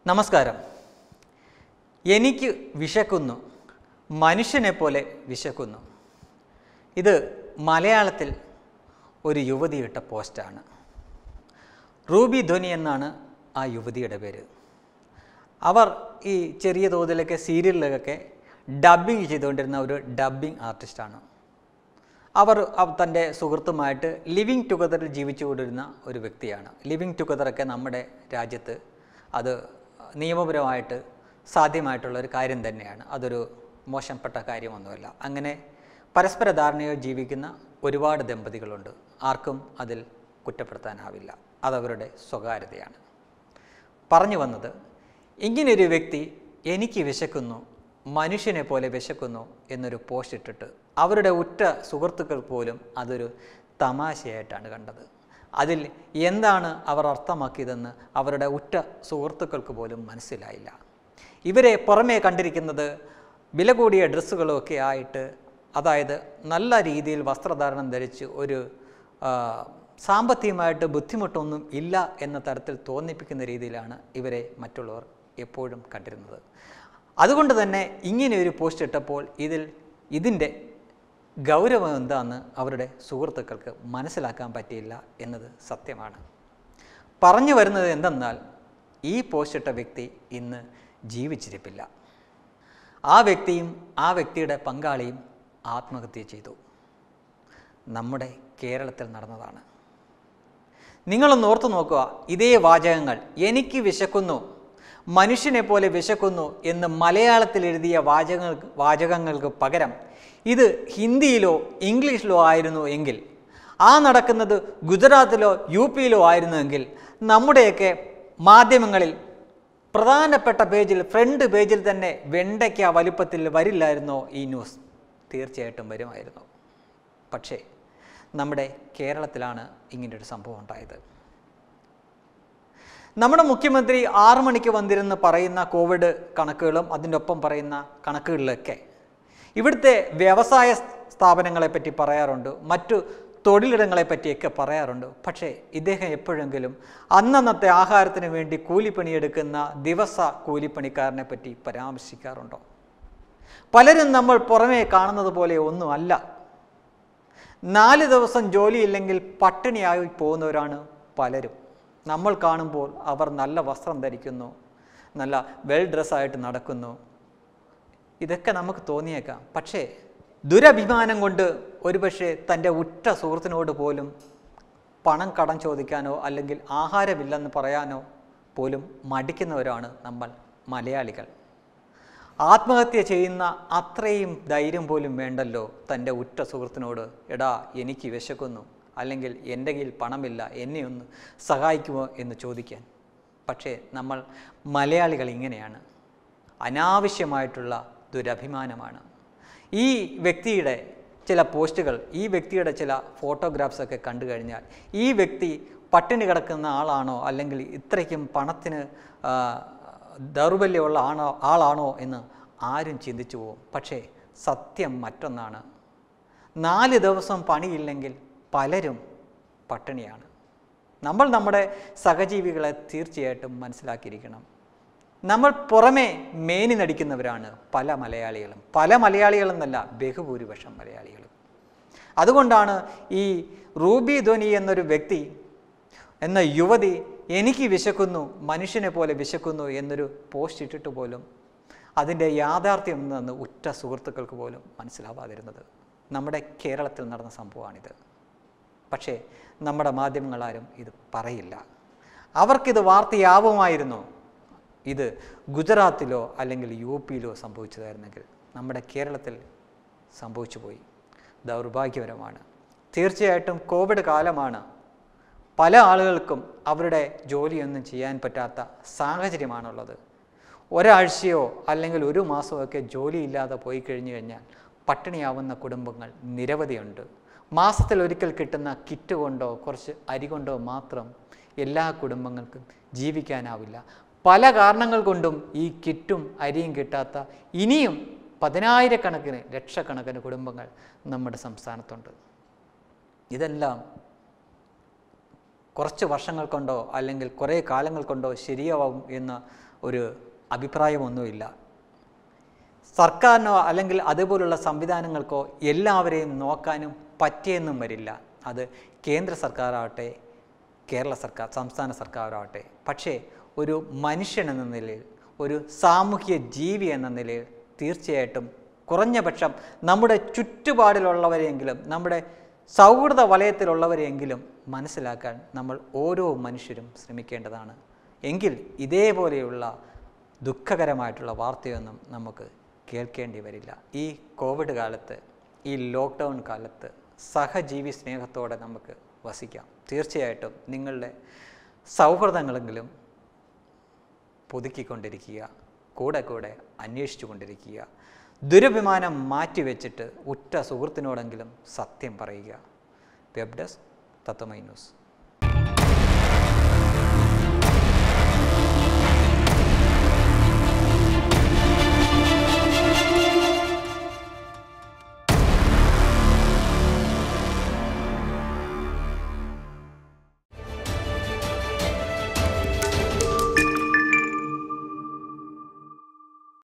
നമസ്കാരം എനിക്ക് വിശക്കുന്നു മനുഷ്യനെ പോലെ വിശക്കുന്നു ഇത് മലയാളത്തിൽ ഒരു യുവതി ഇട്ട പോസ്റ്റാണ് റൂബി ധ്വനി എന്നാണ് ആ യുവതിയുടെ പേര് അവർ ഈ ചെറിയ തോതിലൊക്കെ സീരിയലിലൊക്കെ ഡബ്ബിങ് ചെയ്തുകൊണ്ടിരുന്ന ഒരു ഡബ്ബിംഗ് ആർട്ടിസ്റ്റാണ് അവർ അവ- തൻ്റെ സുഹൃത്തുമായിട്ട് ലിവിങ് ടുഗദറിൽ ജീവിച്ചുകൊണ്ടിരുന്ന ഒരു വ്യക്തിയാണ് ലിവിങ് ടുഗദറൊക്കെ നമ്മുടെ രാജ്യത്ത് അത് നിയമപരമായിട്ട് സാധ്യമായിട്ടുള്ള ഒരു കാര്യം തന്നെയാണ് അതൊരു മോശപ്പെട്ട കാര്യമൊന്നുമല്ല അങ്ങനെ പരസ്പര ധാരണയോ ജീവിക്കുന്ന ഒരുപാട് ദമ്പതികളുണ്ട് ആർക്കും അതിൽ കുറ്റപ്പെടുത്താനാവില്ല അതവരുടെ സ്വകാര്യതയാണ് പറഞ്ഞു വന്നത് ഇങ്ങനൊരു വ്യക്തി എനിക്ക് വിശക്കുന്നു മനുഷ്യനെ പോലെ വിശക്കുന്നു എന്നൊരു പോസ്റ്റ് ഇട്ടിട്ട് അവരുടെ ഉറ്റ സുഹൃത്തുക്കൾ പോലും അതൊരു തമാശയായിട്ടാണ് കണ്ടത് അതിൽ എന്താണ് അവർ അർത്ഥമാക്കിയതെന്ന് അവരുടെ ഉറ്റ സുഹൃത്തുക്കൾക്ക് പോലും മനസ്സിലായില്ല ഇവരെ പുറമേ കണ്ടിരിക്കുന്നത് വില കൂടിയ ഡ്രസ്സുകളൊക്കെ ആയിട്ട് അതായത് നല്ല രീതിയിൽ വസ്ത്രധാരണം ധരിച്ച് ഒരു ആ, സാമ്പത്തികമായിട്ട് ബുദ്ധിമുട്ടൊന്നും ഇല്ല എന്ന തരത്തിൽ തോന്നിപ്പിക്കുന്ന രീതിയിലാണ് ഇവരെ മറ്റുള്ളവർ എപ്പോഴും കണ്ടിരുന്നത് അതുകൊണ്ട് തന്നെ ഇങ്ങനെ ഒരു പോസ്റ്റ് ഇട്ടപ്പോൾ ഇതിൽ ഇതിൻ്റെ ഗൗരവം എന്താണെന്ന് അവരുടെ സുഹൃത്തുക്കൾക്ക് മനസ്സിലാക്കാൻ പറ്റിയില്ല എന്നത് സത്യമാണ് പറഞ്ഞു വരുന്നത് എന്തെന്നാൽ ഈ പോസ്റ്റ് ഇട്ട വ്യക്തി ഇന്ന് ജീവിച്ചിരിപ്പില്ല ആ വ്യക്തിയും ആ വ്യക്തിയുടെ പങ്കാളിയും ആത്മഹത്യ ചെയ്തു നമ്മുടെ കേരളത്തിൽ നടന്നതാണ് നിങ്ങളൊന്ന് ഓർത്തു നോക്കുക ഇതേ വാചകങ്ങൾ എനിക്ക് വിശക്കുന്നു മനുഷ്യനെ പോലെ വിശക്കുന്നു എന്ന് മലയാളത്തിൽ എഴുതിയ വാചകങ്ങൾ വാചകങ്ങൾക്ക് പകരം ഇത് ഹിന്ദിയിലോ ഇംഗ്ലീഷിലോ ആയിരുന്നു എങ്കിൽ ആ നടക്കുന്നത് ഗുജറാത്തിലോ യു പിയിലോ ആയിരുന്നുവെങ്കിൽ നമ്മുടെയൊക്കെ മാധ്യമങ്ങളിൽ പ്രധാനപ്പെട്ട പേജിൽ ഫ്രണ്ട് പേജിൽ തന്നെ വെണ്ടയ്ക്ക വലുപ്പത്തിൽ വരില്ലായിരുന്നോ ഈ ന്യൂസ് തീർച്ചയായിട്ടും വരുമായിരുന്നു പക്ഷേ നമ്മുടെ കേരളത്തിലാണ് ഇങ്ങനൊരു സംഭവം ഉണ്ടായത് നമ്മുടെ മുഖ്യമന്ത്രി ആറു മണിക്ക് വന്നിരുന്ന് പറയുന്ന കോവിഡ് കണക്കുകളും അതിൻ്റെ ഒപ്പം പറയുന്ന കണക്കുകളിലൊക്കെ ഇവിടുത്തെ വ്യവസായ സ്ഥാപനങ്ങളെപ്പറ്റി പറയാറുണ്ട് മറ്റു തൊഴിലിടങ്ങളെ പറ്റിയൊക്കെ പറയാറുണ്ട് പക്ഷേ ഇദ്ദേഹം എപ്പോഴെങ്കിലും അന്നന്നത്തെ ആഹാരത്തിന് വേണ്ടി കൂലിപ്പണിയെടുക്കുന്ന ദിവസ കൂലിപ്പണിക്കാരനെ പറ്റി പരാമർശിക്കാറുണ്ടോ പലരും നമ്മൾ പുറമേ കാണുന്നത് പോലെ ഒന്നുമല്ല നാല് ദിവസം ജോലിയില്ലെങ്കിൽ പട്ടിണിയായി പോകുന്നവരാണ് പലരും നമ്മൾ കാണുമ്പോൾ അവർ നല്ല വസ്ത്രം ധരിക്കുന്നു നല്ല വെൽ ഡ്രസ്സായിട്ട് നടക്കുന്നു ഇതൊക്കെ നമുക്ക് തോന്നിയേക്കാം പക്ഷേ ദുരഭിമാനം കൊണ്ട് ഒരുപക്ഷെ തൻ്റെ ഉറ്റ സുഹൃത്തിനോട് പോലും പണം കടം ചോദിക്കാനോ അല്ലെങ്കിൽ ആഹാരമില്ലെന്ന് പറയാനോ പോലും മടിക്കുന്നവരാണ് നമ്മൾ മലയാളികൾ ആത്മഹത്യ ചെയ്യുന്ന അത്രയും ധൈര്യം പോലും വേണ്ടല്ലോ തൻ്റെ ഉറ്റ സുഹൃത്തിനോട് എടാ എനിക്ക് വിശക്കുന്നു അല്ലെങ്കിൽ എൻ്റെ കയ്യിൽ പണമില്ല എന്നെ ഒന്ന് സഹായിക്കുമോ എന്ന് ചോദിക്കാൻ പക്ഷേ നമ്മൾ മലയാളികൾ ഇങ്ങനെയാണ് അനാവശ്യമായിട്ടുള്ള ദുരഭിമാനമാണ് ഈ വ്യക്തിയുടെ ചില പോസ്റ്റുകൾ ഈ വ്യക്തിയുടെ ചില ഫോട്ടോഗ്രാഫ്സ് ഒക്കെ കണ്ടു കഴിഞ്ഞാൽ ഈ വ്യക്തി പട്ടിണി കിടക്കുന്ന ആളാണോ അല്ലെങ്കിൽ ഇത്രയ്ക്കും പണത്തിന് ആ, ദൗർബല്യമുള്ള ആണോ ആളാണോ എന്ന് ആരും ചിന്തിച്ചു പോകും പക്ഷേ സത്യം മറ്റൊന്നാണ് നാല് ദിവസം പണിയില്ലെങ്കിൽ പലരും പട്ടിണിയാണ് നമ്മൾ നമ്മുടെ സഹജീവികളെ തീർച്ചയായിട്ടും മനസ്സിലാക്കിയിരിക്കണം നമ്മൾ പുറമേ മേനി നടിക്കുന്നവരാണ് പല മലയാളികളും പല മലയാളികളെന്നല്ല ബഹുഭൂരിപക്ഷം മലയാളികളും അതുകൊണ്ടാണ് ഈ റൂബി ധ്വനി എന്നൊരു വ്യക്തി എന്ന യുവതി എനിക്ക് വിശക്കുന്നു മനുഷ്യനെ പോലെ വിശക്കുന്നു എന്നൊരു പോസ്റ്റ് ഇട്ടിട്ട് പോലും അതിൻ്റെ യാഥാർത്ഥ്യം എന്തെന്ന് ഉറ്റ സുഹൃത്തുക്കൾക്ക് പോലും മനസ്സിലാവാതിരുന്നത് നമ്മുടെ കേരളത്തിൽ നടന്ന സംഭവമാണിത് പക്ഷേ നമ്മുടെ മാധ്യമങ്ങളാരും ഇത് പറയില്ല അവർക്കിത് വാർത്തയാവുമായിരുന്നു ഇത് ഗുജറാത്തിലോ അല്ലെങ്കിൽ യു പിയിലോ സംഭവിച്ചതായിരുന്നെങ്കിൽ നമ്മുടെ കേരളത്തിൽ സംഭവിച്ചു പോയി ദൗർഭാഗ്യകരമാണ് തീർച്ചയായിട്ടും കോവിഡ് കാലമാണ് പല ആളുകൾക്കും അവരുടെ ജോലിയൊന്നും ചെയ്യാൻ പറ്റാത്ത സാഹചര്യമാണുള്ളത് ഒരാഴ്ചയോ അല്ലെങ്കിൽ ഒരു മാസമോ ഒക്കെ ജോലിയില്ലാതെ പോയി കഴിഞ്ഞു കഴിഞ്ഞാൽ പട്ടിണിയാവുന്ന കുടുംബങ്ങൾ നിരവധിയുണ്ട് മാസത്തിൽ ഒരിക്കൽ കിട്ടുന്ന കിറ്റ് കൊണ്ടോ കുറച്ച് അരി കൊണ്ടോ മാത്രം എല്ലാ കുടുംബങ്ങൾക്കും ജീവിക്കാനാവില്ല പല കാരണങ്ങൾ കൊണ്ടും ഈ കിറ്റും അരിയും കിട്ടാത്ത ഇനിയും പതിനായിരക്കണക്കിന് ലക്ഷക്കണക്കിന് കുടുംബങ്ങൾ നമ്മുടെ സംസ്ഥാനത്തുണ്ട് ഇതെല്ലാം കുറച്ച് വർഷങ്ങൾ കൊണ്ടോ അല്ലെങ്കിൽ കുറേ കാലങ്ങൾ കൊണ്ടോ ശരിയാവും എന്ന് ഒരു അഭിപ്രായമൊന്നുമില്ല സർക്കാരിനോ അല്ലെങ്കിൽ അതുപോലുള്ള സംവിധാനങ്ങൾക്കോ എല്ലാവരെയും നോക്കാനും പറ്റിയെന്നും വരില്ല അത് കേന്ദ്ര സർക്കാരാവട്ടെ കേരള സർക്കാർ സംസ്ഥാന സർക്കാരാവട്ടെ പക്ഷേ ഒരു മനുഷ്യൻ എന്ന നിലയിൽ ഒരു സാമൂഹ്യ ജീവി എന്ന നിലയിൽ തീർച്ചയായിട്ടും കുറഞ്ഞപക്ഷം നമ്മുടെ ചുറ്റുപാടിലുള്ളവരെയെങ്കിലും നമ്മുടെ സൗഹൃദ വലയത്തിലുള്ളവരെയെങ്കിലും മനസ്സിലാക്കാൻ നമ്മൾ ഓരോ മനുഷ്യരും ശ്രമിക്കേണ്ടതാണ് എങ്കിൽ ഇതേപോലെയുള്ള ദുഃഖകരമായിട്ടുള്ള വാർത്തയൊന്നും നമുക്ക് കേൾക്കേണ്ടി വരില്ല ഈ കോവിഡ് കാലത്ത് ഈ ലോക്ക്ഡൗൺ കാലത്ത് സഹജീവി സ്നേഹത്തോടെ നമുക്ക് വസിക്കാം തീർച്ചയായിട്ടും നിങ്ങളുടെ സൗഹൃദങ്ങളെങ്കിലും പുതുക്കിക്കൊണ്ടിരിക്കുക കൂടെ കൂടെ അന്വേഷിച്ചു കൊണ്ടിരിക്കുക ദുരഭിമാനം മാറ്റിവെച്ചിട്ട് ഉറ്റ സുഹൃത്തിനോടെങ്കിലും സത്യം പറയുക വെബ് ഡെസ്ക് തത്വമൈ ന്യൂസ്